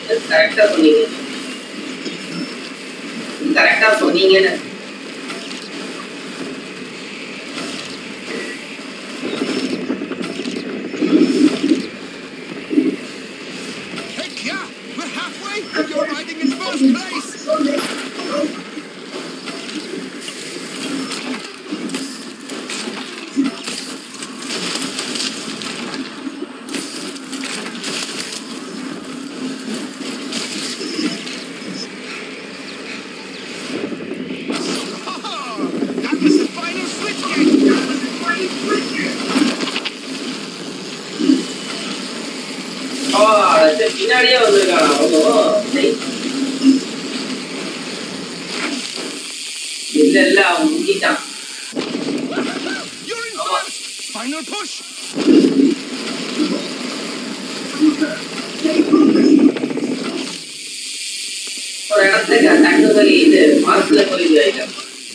கரெக்டா சொன்னீங்க கரெக்டா சொன்னீங்கன்னு Heck yeah! We're halfway and you're riding in first place! Oh, that was the final switch gate! That was the final switch gate! ஓ அது பின்னாடியே வந்திருக்கான் அவனும் இல்ல இல்ல அவன் முங்கிட்டான் You're in first! Final push! ஒரு இடத்துக்கு டக்கு சொல்லி இது மார்க்ல போய் இதாயிட்டான்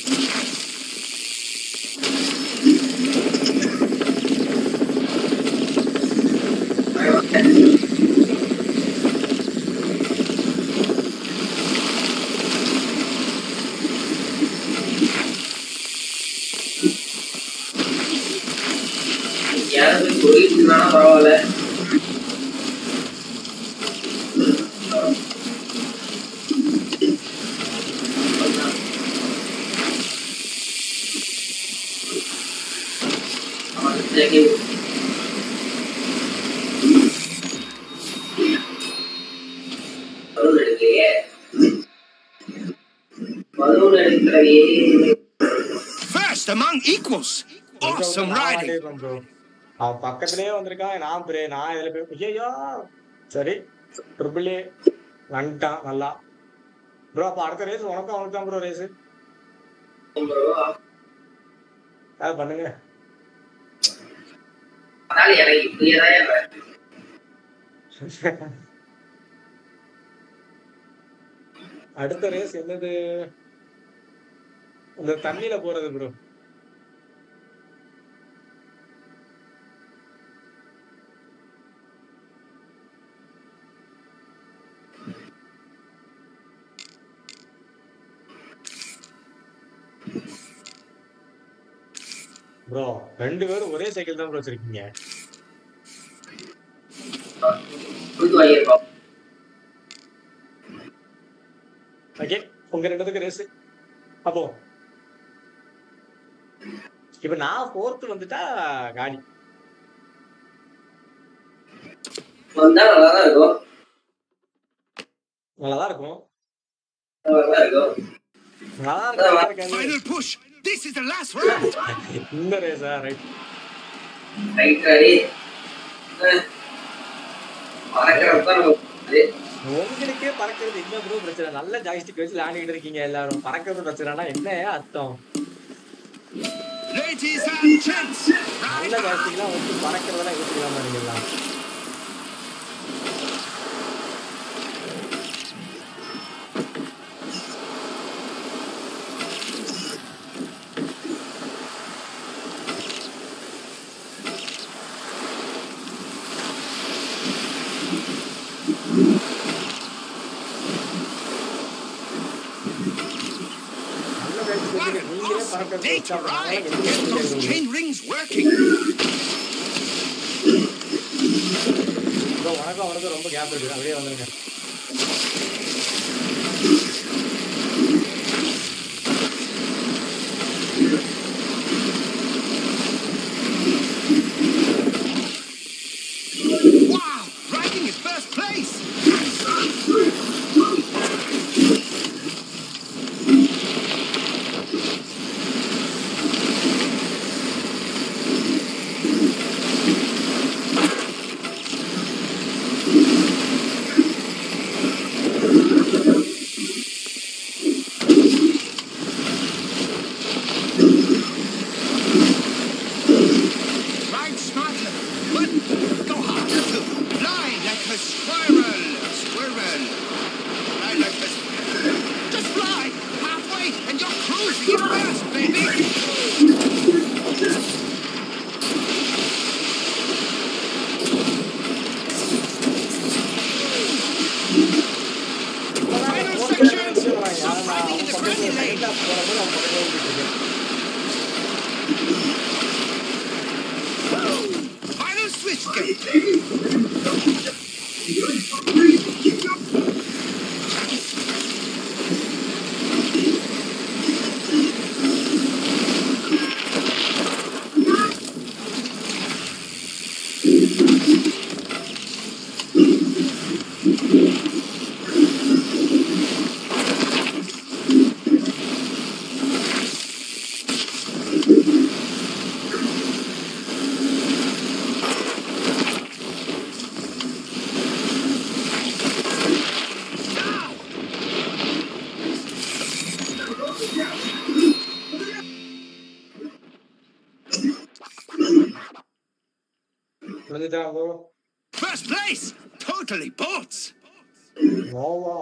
யாரும் போய் சொல்லிட்டு இருந்தானா பரவாயில்ல அவன் சரி. பலூன் எடுக்கலையே பலூன் எடுக்கலையே First among equals! Awesome riding! Bro அவன் பக்கத்துலயே வந்திருக்கான் நான் பிரே நான் இதுல போய் ஐயோ சரி ட்ரிபிள் ஏ வந்துட்டான் நல்லா ப்ரோ அப்ப அடுத்த ரேஸ் உனக்கும் அவனுக்கு தான் ப்ரோ ரேஸ் bro. அது பண்ணுங்க அதனால எனக்கு இப்படியே தான் ஏன் அடுத்த ரேஸ் என்னது இந்த தண்ணியில போறது ப்ரோ ப்ரோ ரெண்டு பேரும் ஒரே சைக்கிள் தான் ப்ரோ வச்சிருக்கீங்க கொடுத்து வாங்கியிருக்கோம் ஓகே உங்க ரெண்டுத்துக்கு ரேஸ் அப்போ இப்ப நான் ஃபோர்த் வந்துட்டா காடி வந்தா நல்லா தான் இருக்கும் நல்லாதான் இருக்கும் நல்லா தான் இருக்கும் நல்லா தான் இருக்கும், நல்லா இருக்காது. Final push! This is the last round! இந்த ரேஸா ரைட் ரைட் ரெடி மறக்கிறது தான் நமக்கு அது. உங்களுக்கே பறக்கிறது என்ன ப்ரோ பிரச்சனை நல்ல ஜாய்ஸ்டிக் வச்சு விளையாண்டுட்டு இருக்கீங்க எல்லாரும் பறக்கிறது பிரச்சனைனா என்ன அர்த்தம் Ladies and gents, நல்ல ride ஜாய்ஸ்டிக்லாம் வச்சு பறக்கிறதெல்லாம் யோசிக்காம இருக்கீங்களா நல்ல joystick What வச்சு an நீங்களே awesome பறக்கிறது day வச்சா to அதனால ride! எதுவும் Get those யோசிக்காதீங்க. chain rings working! ப்ரோ உனக்கும் அவனுக்கும் ரொம்ப கேப் இருக்கு அப்படியே வந்துருங்க Wow! Riding in first place! Ride smarter, but go harder too. Fly like a squirrel, squirrel. Fly like a squirrel. Just fly halfway and you're cruising in first, baby. பக்கத்துல second half போறப்போ அவன் பக்கத்துல ஓடிட்டு இருக்கேன் Final switch gate. முடிஞ்சுட்டா bro First place. Totally boats. நோவா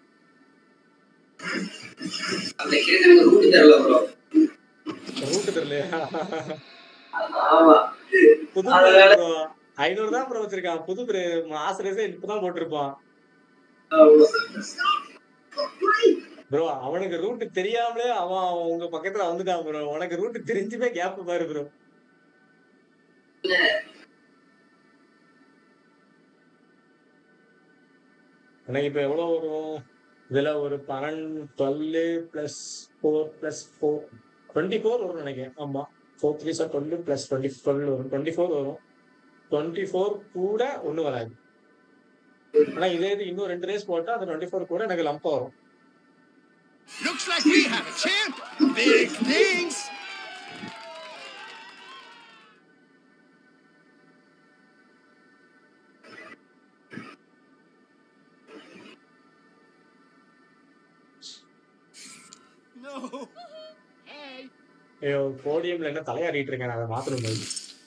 அந்த கிழக்கு ரூட் தெரியல ப்ரோ ரூட்டு தெரியலையா ஆமா புது அதனால- ப்ரோ ஐநூறு தான் ப்ரோ வச்சிருக்கான் புது ஆசிரியர் இப்பதான் போட்டிருப்பான் ப்ரோ அவனுக்கு ரூட் தெரியாமலே அவன் அவன் உங்க பக்கத்துல வந்துட்டான் ப்ரோ உனக்கு ரூட் தெரிஞ்சுமே கேப் பாரு ப்ரோ எனக்கு இப்ப எவ்வளவு வரும் இதுல ஒரு பன்னெண்டு twelve plus four plus four twenty four வரும் நினைக்கிறேன் ஆமா four three sir twelve plus twenty twelve வரும் டுவெண்ட்டி ஃபோர் வரும் டுவெண்ட்டி ஃபோர் கூட ஒண்ணு வராது ஆனா இதே இது இன்னும் ரெண்டு ரேஸ் போட்டா அந்த டுவெண்ட்டி ஃபோர் கூட எனக்கு லம்பா வரும் Looks like we have a champ. Big things. No. Hey. ஐயோ போடியம்ல என்ன தலையாடிட்டு இருக்கேன் அதை மாத்தணும் போது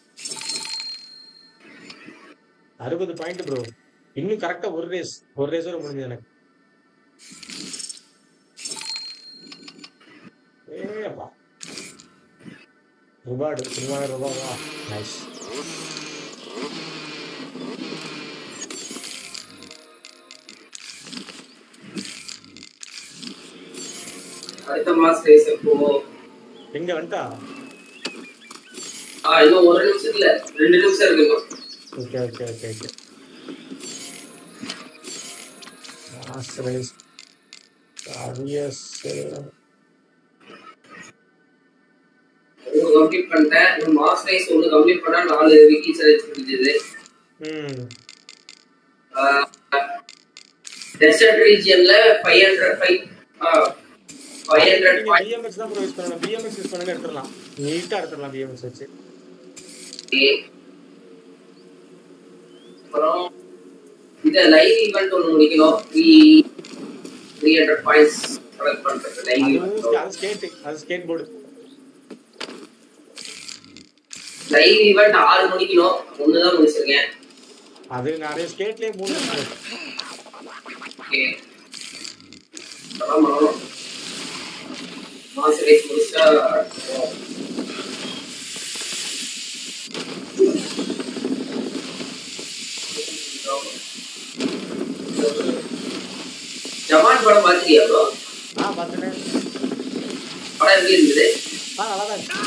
அறுபது பாயிண்ட் ப்ரோ இன்னும் கரெக்டா ஒரு ரேஸ் ஒரு ரேஸ் வரை முடிஞ்சது எனக்கு ஏப்பா ரிவார்டு மூவாயிரம் ரூபாவா நைஸ் அடுத்த மாசம் ரேஸ் எப்போ எங்க வந்துட்டா ஆ இன்னும் ஒரு நிமிஷம் இல்ல ரெண்டு நிமிஷம் இருக்கு இன்னும். Okay okay okay okay last race obvious ஒன்று கம்ப்ளீட் பண்ணிட்டேன் இன்னும் மாஸ் ரேஸ் ஒன்று கம்ப்ளீட் பண்ணா நாலு வீக்லி சேலஞ்ச் முடிஞ்சது ம் டெசர்ட் ரீஜியன்ல five hundred five five hundred நீங்க பிஎம்எக்ஸ் தான் ப்ரோ யூஸ் பண்ணணும் பிஎம்எக்ஸ் யூஸ் பண்ணுங்க எடுத்துடலாம் நீட்டா எடுத்துடலாம் பிஎம்எக்ஸ் வச்சு அப்புறம் இந்த லைவ் ஈவெண்ட் ஒன்று முடிக்கணும் three three hundred points collect பண்றது லைவ் அதுவும் ஈவெண்ட் அது ஸ்கேட் அது ஸ்கேட் போர்டு லைவ் ஈவெண்ட் ஆறு முடிக்கணும் ஒன்று தான் முடிச்சிருக்கேன் அது நிறைய ஸ்கேட்லயே மூணு இருக்கு. ஓகே அதான் பண்ணணும் மாச ரேஸ் முடிச்சா ஜவான் படம் பார்த்துட்டியா ப்ரோ ஆ பார்த்துட்டேன் படம் எப்படி இருந்தது ஆ நல்லா தான் இருக்கு.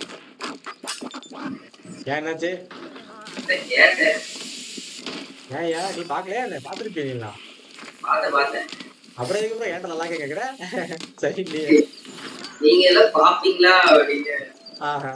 ஏன் என்னாச்சு அதான் கேட்டேன் ஏன் ஏன் நீ பார்க்கலையா என்ன பார்த்துருப்பீங்களா பார்த்தேன் பார்த்தேன் அப்புறம் எதுக்கு அப்புறம் ஏன்ட்ட நல்லா கேட்குற சரி இல்லையே நீங்க எல்லாம் பாப்பீங்களா அப்படின்னு ஆஹா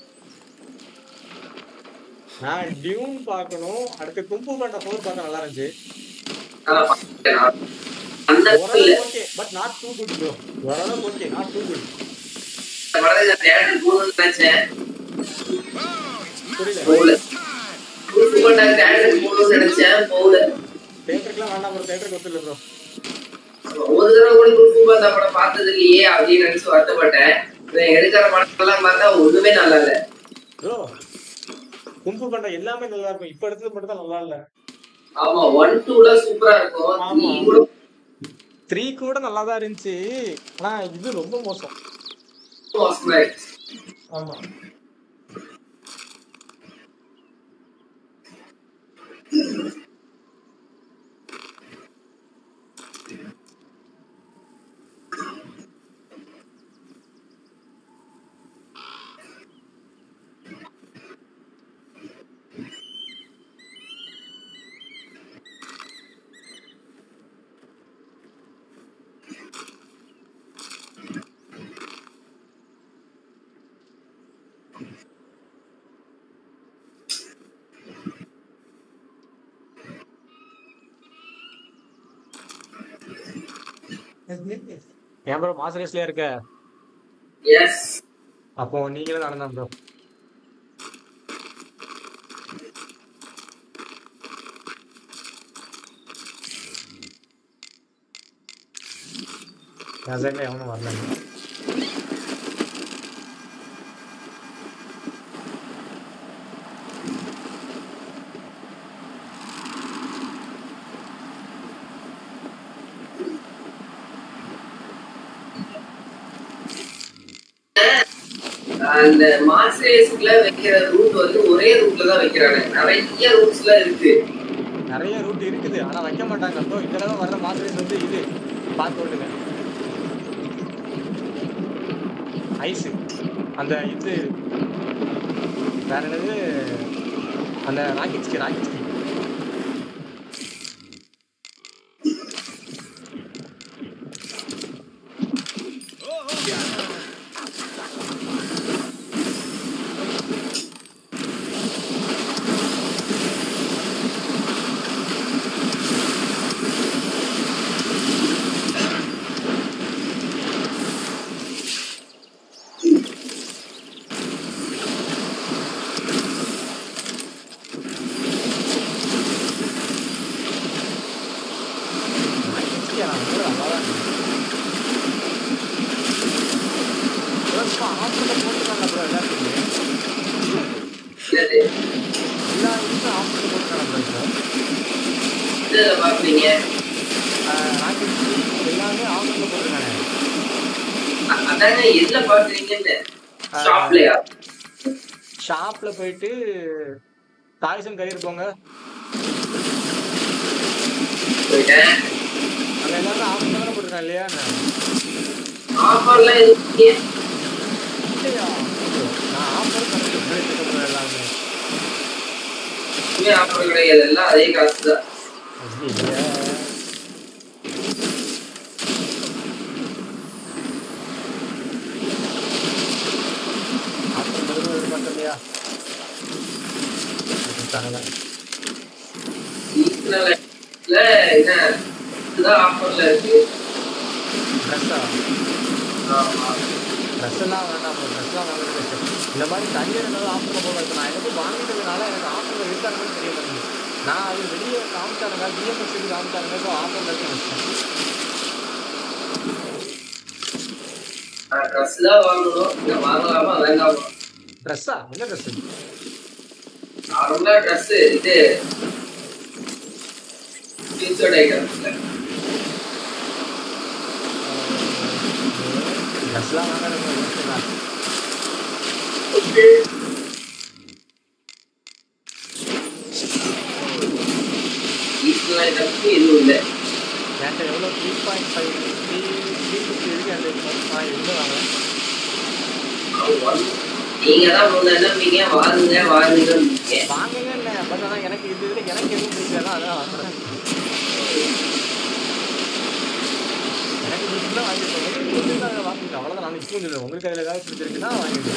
நான் டியூன் பார்க்கணும் அடுத்து கும்பு பண்ற ஃபோர் பார்க்க நல்லா இருந்துச்சு நான் பார்த்தேன் நான். அந்த இடத்துல ஓரளவு okay but not too good bro ஓரளவு ஓகே நாட் டூ குட் இந்த படத்தை நான் தேட்டர் போகணும்னு நினைச்சேன் Oh, it's புரியல போகல time. குரூப் பண்ண தேட்டர் போகணும்னு நினைச்சேன் போகல தேட்டருக்குலாம் வேண்டாம் ப்ரோ தேட்டருக்கு ஒத்துல ப்ரோ ஒரு தடவை கூட குரூப் அந்த படம் பார்த்தது இல்லையே அப்படின்னு நினைச்சு வருத்தப்பட்டேன் இவன் எடுக்கிற படத்தெல்லாம் பார்த்தா ஒண்ணுமே நல்லா இல்ல ப்ரோ கும்பு பண்ற எல்லாமே நல்லா இருக்கும் இப்ப எடுத்தது மட்டும் தான் நல்லா இல்ல ஆமா ஒன் டூல சூப்பரா இருக்கும் ஆமா. த்ரீ கூட த்ரீ கூட நல்லா தான் இருந்துச்சு ஆனா இது ரொம்ப மோசம் மோசமா இருக்கு ஆமா ஏன் ப்ரோ மாச ரேஸ்லயா இருக்க எஸ் அப்போ நீங்களும் நடந்தா ப்ரோ என் சைட்ல எவனும் வரல அந்த மாசேஸ்க்குள்ள வைக்கிற ரூட் வந்து ஒரே ரூட்ல தான் வைக்கிறாங்க நிறைய ரூட்ஸ்ல இருக்கு நிறைய ரூட் இருக்குது ஆனா வைக்க மாட்டாங்க ப்ரோ இந்த தடவை வர்ற மாச ரேஸ் வந்து இது பார்த்து விடுங்க ஐஸ் அந்த இது வேற என்னது அந்த rocket ski rocket ski rocket ski நான் வந்து அவ்வளோதான் ஆஃபரில் போட்டுருக்காங்க ப்ரோ எல்லாத்துக்குமே என்னது எல்லா இதுக்கும் ஆஃபரில் போட்டுருக்காங்க ப்ரோ இப்போ இதுல பாக்குறீங்க ராக்கெட் ஸ்கி எல்லாமே ஆஃபரில் போட்டுருக்காங்க அ- அதாங்க எதுல பாக்குறீங்கன்னு ஷாப்லயா ஷாப்ல போயிட்டு டாய்சன் கயிறு போங்க போயிட்டேன் அங்க எல்லாரும் ஆஃபர் தானே போட்டிருக்காங்க இல்லையா ஆஃபர்லாம் எதுவும் இல்லையே. இல்லையா நான் ஆஃபர் பண்ணிட்டு எல்லாமே எதுவுமே ஆஃபர் கிடையாது எல்லாம் அதே காசு தான் இல்லையா ஆஃபர் மட்டும் எதிர்பார்க்க இல்லையா தரல சீசனல்ல என்ன இதுதான் ஆஃபர்ல இருக்கு ட்ரெஸ்ஸா ஆமா ட்ரெஸ் எல்லாம் வேண்டாம் ப்ரோ ட்ரெஸ்லாம் வாங்குறது best. இந்த மாதிரி தனியாக ஏதாவது ஆஃபரில் போக இப்போ நான் எனக்கு வாங்கிட்டதுனால எனக்கு ஆஃபரில் இருக்காங்கன்னு தெரிய மாட்டேங்குது நான் அது வெளியே காமிச்சாருங்க பிஎம்எஸ்க்கு காமிச்சாருங்க ஸோ ஆஃபரில் இருக்கு வச்சேன் ட்ரெஸ் தான் வாங்கணும் இதை வாங்கலாமா வேண்டாமா ட்ரெஸ்ஸா என்ன ட்ரெஸ் நார்மலா ட்ரெஸ் இது ஃபியூச்சர் ஐட்டம்ஸ்ல ட்ரெஸ்லாம் வாங்குறது சீசனல் ஐட்டம்ஸ் எதுவும் இல்லை என்கிட்ட எவ்வளோ three point five three three fifty இருக்கு என்கிட்ட நான் எவ்வளோ வாங்குறேன் நீங்க தான் முன்ன என்ன பண்ணீங்க வாங்குங்க வாங்குங்க வாங்குங்க இல்லை பட் ஆனால் எனக்கு இது இதில் எனக்கு எதுவும் பிடிக்கல அதான் வாங்குறேன் எனக்கு பிடிச்சிருந்தா வாங்கிருக்கேன் உங்களுக்கு பிடிச்சிருந்தா அதை வாங்குங்க அவ்வளோதான் நான் இப்போ சொல்லுவேன் உங்களுக்கு அதில் ஏதாவது பிடிச்சிருக்குன்னா வாங்கிடுங்க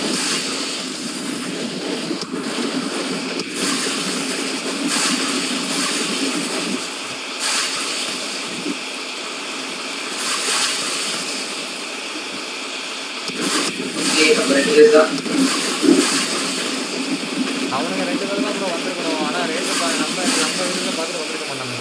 ஓகே நம்ம ரெண்டு பேர் தான் அவனுங்க ரெண்டு பேரும் தான் ப்ரோ வந்திருக்கணும் ஆனால் ரேட்டு பா நம்ம நம்ம இதில் பார்த்துட்டு வந்திருக்க மாட்டாங்க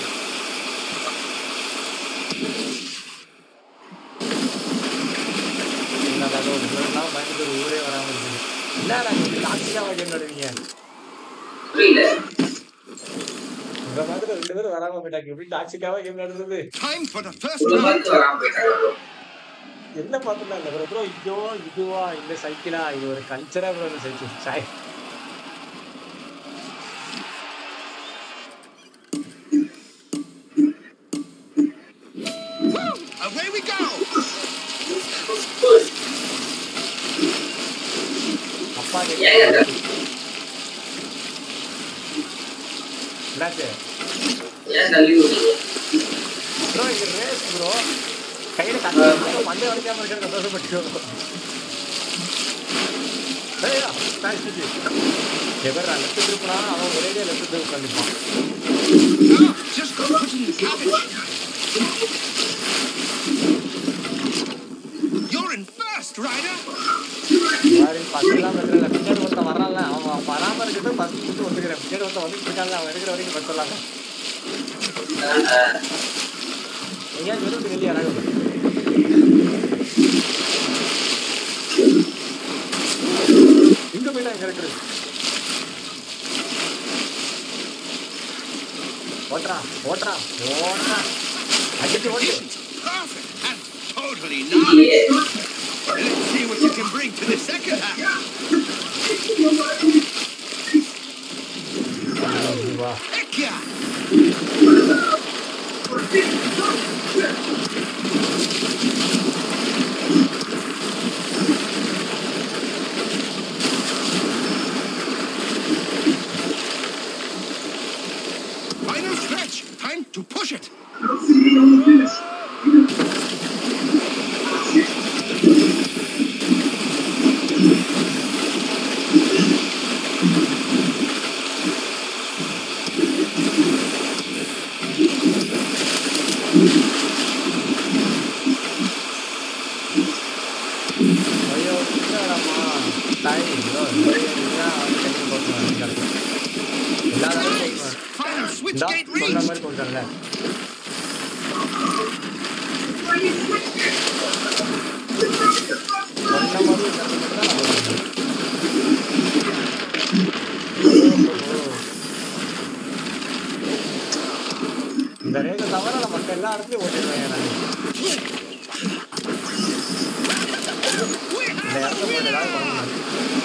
என்னடா அது ஒரு பிள்ளைலாம் பயந்துட்டு ஒரு ஊரே வராமல் இருக்குது என்னடா நீங்கள் டாக்ஸியாக கேம் நடுவீங்க புரியல உங்க மாதிரி ரெண்டு பேரும் வராம போயிட்டாங்க எப்படி டாக்ஸிக்காவா கேம் நடுறது Time for the first உங்களை round. பார்த்து வராம போயிட்டாங்க bro. என்ன பார்த்துலாம் இல்லை ப்ரோ ப்ரோ இதோ இதுவா இந்த சைக்கிளா இது ஒரு கல்ச்சரா ப்ரோ இந்த சைக்கிள் சாய் Woo! Away we go! அப்பா ஏங்க கேட்க இந்த- என்னாச்சு ஏன் தள்ளி விட்டீங்க ப்ரோ இது ரேஸ் ப்ரோ கையில கட்டி மண்டை வலிக்காம இருக்கிற சந்தோஷப்பட்டு ஏய்யா பேசிட்டு எவரா லெஃப்ட் திருப்பினா அவன் ஒரேடியா லெஃப்ட் திருப்பி உட்காந்துப்பான் No, just go put in the cabbage. Strider? மாதிரி first எல்லாம் பிரச்சனை இல்லை. பின்னாடி ஒருத்தன் வர்றான்ல, அவன் வராம இருக்கிறது first மட்டும் ஒத்துக்கிறேன். பின்னாடி ஒருத்தன் வந்துட்டு இருக்கான்ல, அவன் இருக்கிற வரைக்கும் first சொல்லாத. எங்கேயாச்சும் வெளிய விட்டு வெளியே இறங்கு. இங்க போயிட்டா இங்க இருக்குது ஓட்டுறா ஓட்டுறா ஓட்டுறா அடிச்சு ஓட்டு Perfect and totally nice. Yeah. Let's see what you can bring to the second half. வா Heck yeah! Final stretch. Time to push it. ஐயோ என்னடாம்மா டைம் ஐயோ என்ன டைம் போட்டுருவாங்க எல்லா தடவையும் செய்வேன் Final switch இந்தா gate சொன்ன reached. மாதிரி சொல்றேன்ல சொன்ன மாதிரி இருக்கிறது மட்டும் தான் நம்ம பண்ணணும். இந்த ரேகை தவிர நான் மற்ற எல்லா இடத்துலயும் ஓட்டிடுவேன் நான் இந்த இடத்துல போய் ஏதாவது பண்ணணும்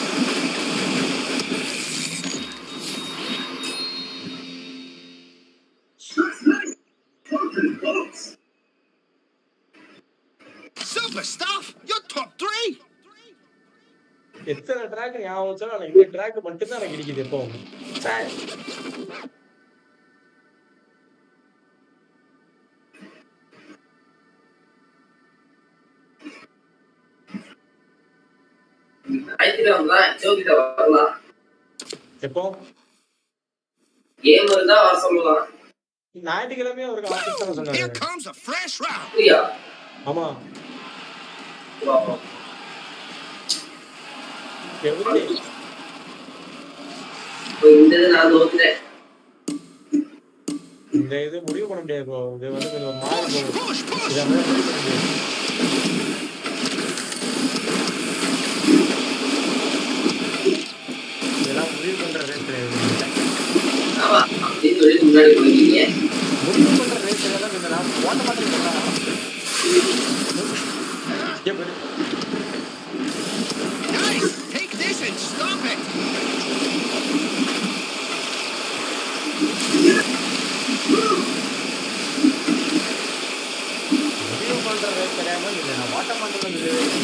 Super stuff. You're top three. எத்தனை ட்ராக் ஞாபகம் வச்சாலும் எனக்கு இந்த ட்ராக் மட்டும்தான் எனக்கு இடிக்குது எப்போ ஞாயிற்றுக்கிழமை தான் ஜோகிட்ட வரலாம் எப்போ கேம் இருந்தா வர சொல்லலாம் ஞாயிற்றுக்கிழமையே அவருக்கு ஆஃபீஸ் தானே Here சொன்னாரு comes a fresh round. அப்படியா ஆமா பாப்போம் எவ்ரிடே இப்போ இந்த இது நான் தோத்துட்டேன் இந்த இது முடிவு பண்ண முடியாது bro. இது வந்து கொஞ்சம் ஒரு மாறி போகும் Push, push. இதை வந்து முடிவு பண்ண முடியாது இதெல்லாம் முடிவு பண்ற ரேஸ் கிடையாது ஆமா அப்படின்னு சொல்லி முன்னாடி போயிருக்கீங்க முடிவு பண்ற ரேஸ் எல்லாம் இந்த நான் ஓட்ட மாட்டேன் சொல்றாங்க ஏன் பாரு. Nice. Take this and stop it. முடிவு பண்ற ரேஸ் கிடையாம இல்லை நான் ஓட்ட மாட்டேன்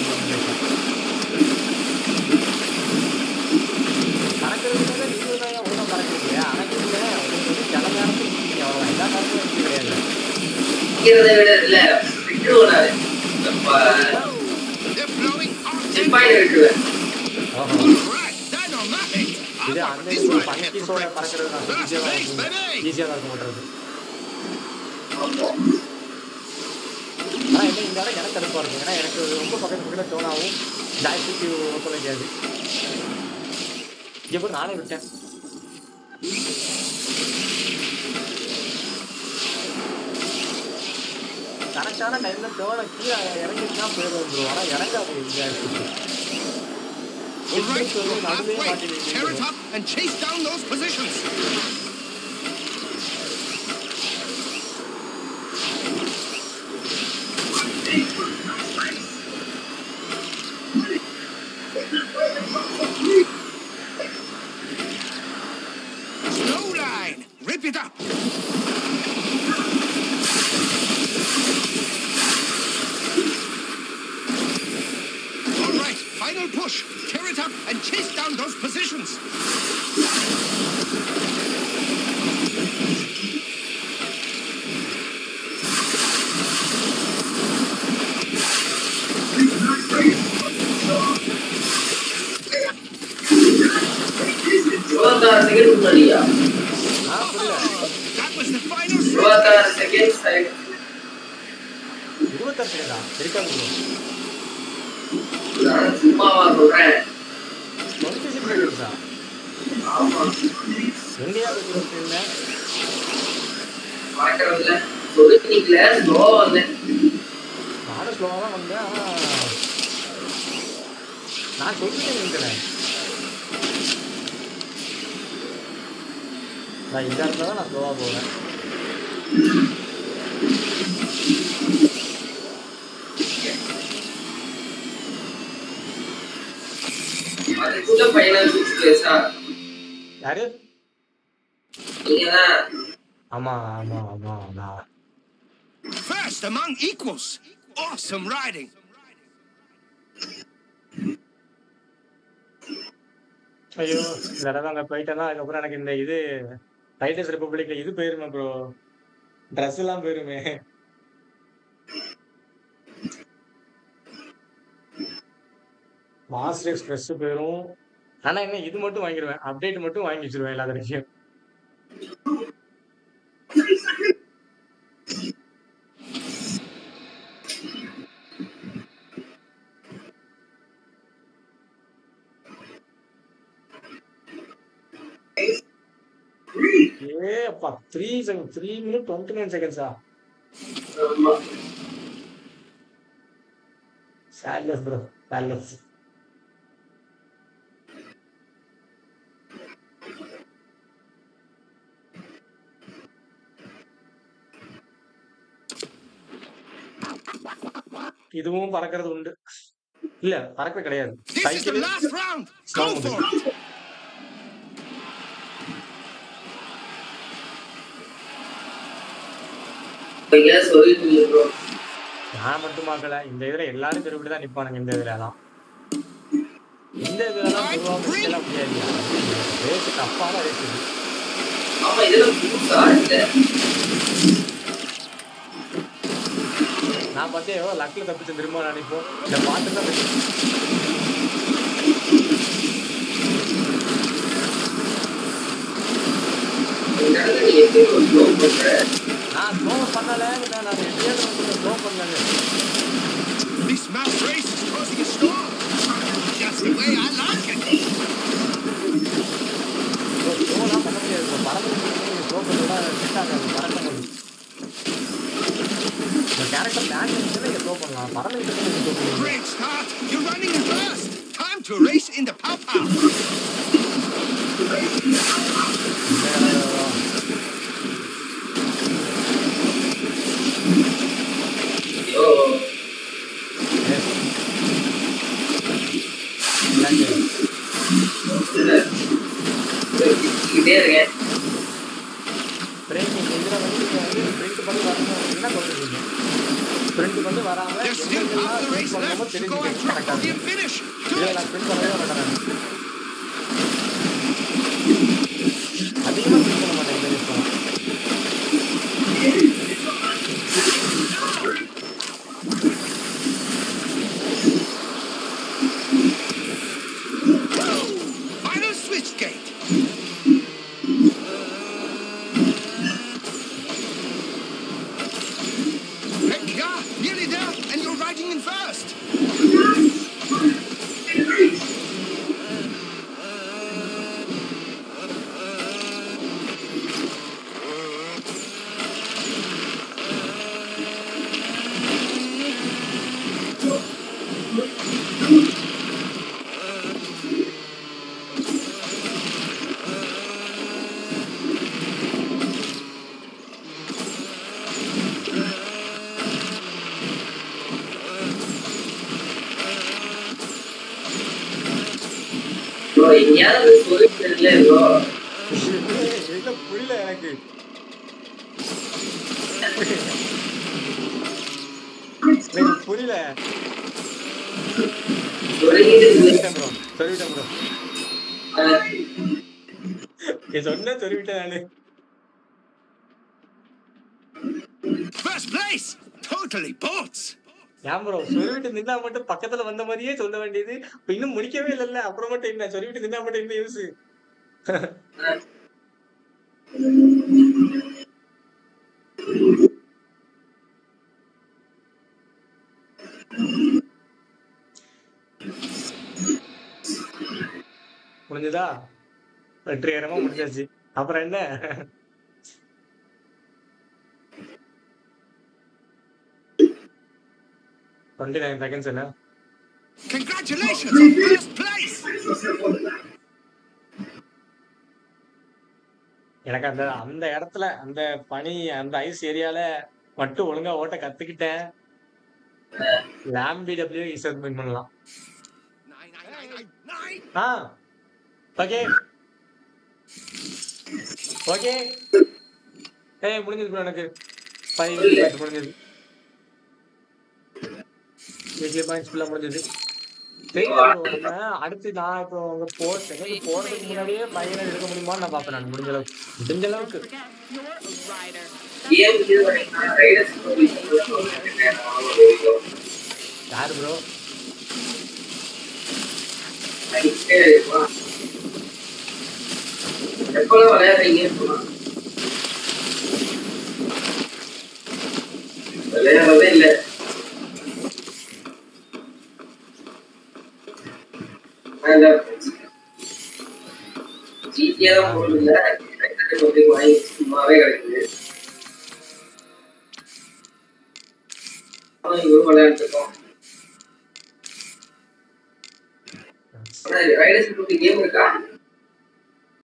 பறக்கிறதுக்காக நீங்க தான் ஒழுங்கா பறக்கிறீங்க அணைக்கிறீங்க உங்களுக்கு வந்து சில நேரத்தில் இருக்கீங்க அவ்வளோ எல்லா நேரத்திலும் இருக்க கிடையாது நிக்கிறதை விட இல்ல விட்டுருவோம் நானு அப்ப They're blowing off சிப்பாயில விட்டுருவேன் ஓஹோ Right, dynamite. இது I'll அந்த have this இது right here for பனிக்கீஸோட breakfast. பறக்கிறது நான் First ஈஸியாக தான் base, இருக்கும் baby. ஈஸியாக தான் இருக்கும் பண்ணுறது ஆமா ஆனால் என்ன இந்த இடம் எனக்கு கடுப்பாக இருக்கும் ஏன்னா எனக்கு ரொம்ப பக்கத்து பக்கத்தில் டோனாகவும் ஜாய்ஸ்டிக்கு ஒப்பல முடியாது இங்கே போய் நானே விட்டேன் கரெக்டான டைமில் டோனை கீழே இறங்கிட்டுனா போயிடும் வந்துடும் ஆனால் இறங்காது ஜாய்ஸ்டிக்கு All right, சொல்லி you're நடுவே halfway. மாட்டி Tear it வைக்கிறீங்க. up and chase down those positions. Snow line. Rip it up. All right, final push. Tear it up and chase down those positions. இருபத்தாறு செகண்ட் முன்னாடியா ஆ புரியல That was the final stretch. இருபத்தாறு second side இருபத்தாறு செகண்டா இருக்காது bro. நான் சும்மாவா சொல்றேன் டுவெண்ட்டி சிக்ஸ் செகண்ட்ஸா ஆமா இந்தியா இருபத்தி பார்க்கறதுல சொல்லிக்கல ஸ்லோவா வந்தேன் நானும் ஸ்லோவாக தான் வந்தேன் ஆனால் நான் சொல்லிட்டேன் நினைக்கிறேன் நான் இந்த இடத்துல தான் நான் ஸ்லோவாக போவேன் அதுக்குள்ள ஃபைனல் சிக்ஸ் பிளேஸா யாரு நீங்க தான் ஆமாம் ஆமாம் ஆமாம் நான் First among equals. Awesome riding. ஐயோ இந்த தடவை அங்கே போயிட்டேன்னா அதுக்கப்புறம் எனக்கு இந்த இது ரைடர்ஸ் ரிப்பப்ளிக்ல இது போயிருமே ப்ரோ ட்ரெஸ் எல்லாம் போயிருமே மாஸ்டர் எக்ஸ்பிரஸ் போயிரும் ஆனா என்ன இது மட்டும் வாங்கிடுவேன் அப்டேட் மட்டும் வாங்கி வச்சிருவேன் எல்லா தடவையும் ஏ அப்பா three second three minute twenty nine செகண்ட்ஸா ஆமா சேட்லஸ் ப்ரோ சேட்லஸ் இதுவும் பறக்கிறது உண்டு இல்ல பறக்க கிடையாது This is the cycle last round. Go Sound. for it. நீங்க சொல்லிட்டு ப்ரோ நான் மட்டும் பார்க்கல இந்த இதுல எல்லாரும் பெருவிட்டு தான் நிப்பானுங்க இந்த இதுல எல்லாம் இந்த இதுல எல்லாம் பொதுவாக எல்லாம் முடியாது ரேஸ் டஃப்பான ரேஸ் இது ஆமா இதெல்லாம் புதுசா இல்ல நான் பார்த்தே எவ்வளோ லக்கில் தப்பிச்சு திரும்ப நினைப்போம் இந்த பாட்டு தான் இந்த இடத்துல நீ எப்படி ஸ்லோ பண்ற நான் ஸ்லோ பண்ணல நான் நான் எப்படியாவது வந்து ஸ்லோ பண்ணல This mouse race is causing a storm. Just the way I like it. ஸ்லோலாம் பண்ண முடியாது இப்போ பறந்து ஸ்லோ பண்ணா செட் ஆகாது பறக்கும் போது இந்த கேரக்டர் லேண்ட் பண்ணி ஸ்லோ பண்ணலாம் பறந்து ஸ்லோ பண்ணலாம் Great start. You're running first. Time to race in the pow pow. ஐயோ கிட்டே இருக்கேன் பிரேக்கிங் இதில் வந்து நீங்கள் வந்து ஸ்ப்ரிண்ட் பண்ணி வரணும் அப்படின்னா சொல்லிருக்கீங்க ஸ்ப்ரிண்ட் பண்ணி வராம There's still half the race பண்ணும்போது left to go and தெரிஞ்சுக்கணும் drop கரெக்டாக podium finish. Do இதில் it. நான் ஸ்ப்ரிண்ட் பண்ணவே மாட்டேன் அதிகமாக ஸ்ப்ரிண்ட் பண்ண மாட்டேன் இந்த race Final switch gate. Heck yeah, nearly there, and you're riding in first. Bro எங்கேயாவது சொல்லிட்டு இல்ல ப்ரோ இல்ல புரியல எனக்கு எனக்கு புரியல சொல்லிட்டு சொல்லிவிட்டேன் ப்ரோ சொல்லிவிட்டேன் ப்ரோ நீ சொன்ன சொல்லிவிட்டேன் நானு First place. Totally bolts. ஏன் ப்ரோ சொல்லிவிட்டு நின்னா மட்டும் பக்கத்துல வந்த மாதிரியே சொல்ல வேண்டியது இப்ப இன்னும் முடிக்கவே இல்லைல்ல அப்புறம் மட்டும் என்ன சொல்லிவிட்டு நின்னா மட்டும் என்ன யூஸ் முடிஞ்சதா வெற்றிகரமா முடிஞ்சாச்சு அப்புறம் என்ன டுவெண்ட்டி நைன் செகண்ட்ஸ் என்ன Congratulations on first place! எனக்கு அந்த அந்த இடத்துல அந்த பனி அந்த ஐஸ் ஏரியால மட்டும் ஒழுங்கா ஓட்ட கத்துக்கிட்டேன் லேம்பி டபிள்யூ ஈஸியாக வின் பண்ணலாம் Nine, nine, nine, nine, nine! ஆ ஓகே ஓகே ஏய் முடிஞ்சது bro எனக்கு ஃபைவ் மினிட்ஸ் முடிஞ்சது வீக்லி பாயிண்ட்ஸ் ஃபுல்லாக முடிஞ்சது தெரியும் bro. நான் அடுத்து நான் இப்போ அங்க போ செகண்ட் போறதுக்கு முன்னாடியே பையனை எடுக்க முடியுமான்னு நான் பார்ப்பேன் நான் முடிஞ்ச அளவுக்கு முடிஞ்ச அளவுக்கு You're a rider. கேம் இது வரைக்கும் ரைடர்ஸ் யாரு ப்ரோ எப்பெல்லாம் விளையாடுறீங்க சொல்லலாம் விளையாடவே இல்லை ஜிடிஏ தான் போடல கொஞ்சம் வாங்கி சும்மாவே கிடைக்குது ஆனா இவரும் விளையாண்டுருக்கோம் ரைடர்ஸ் கேம் இருக்கா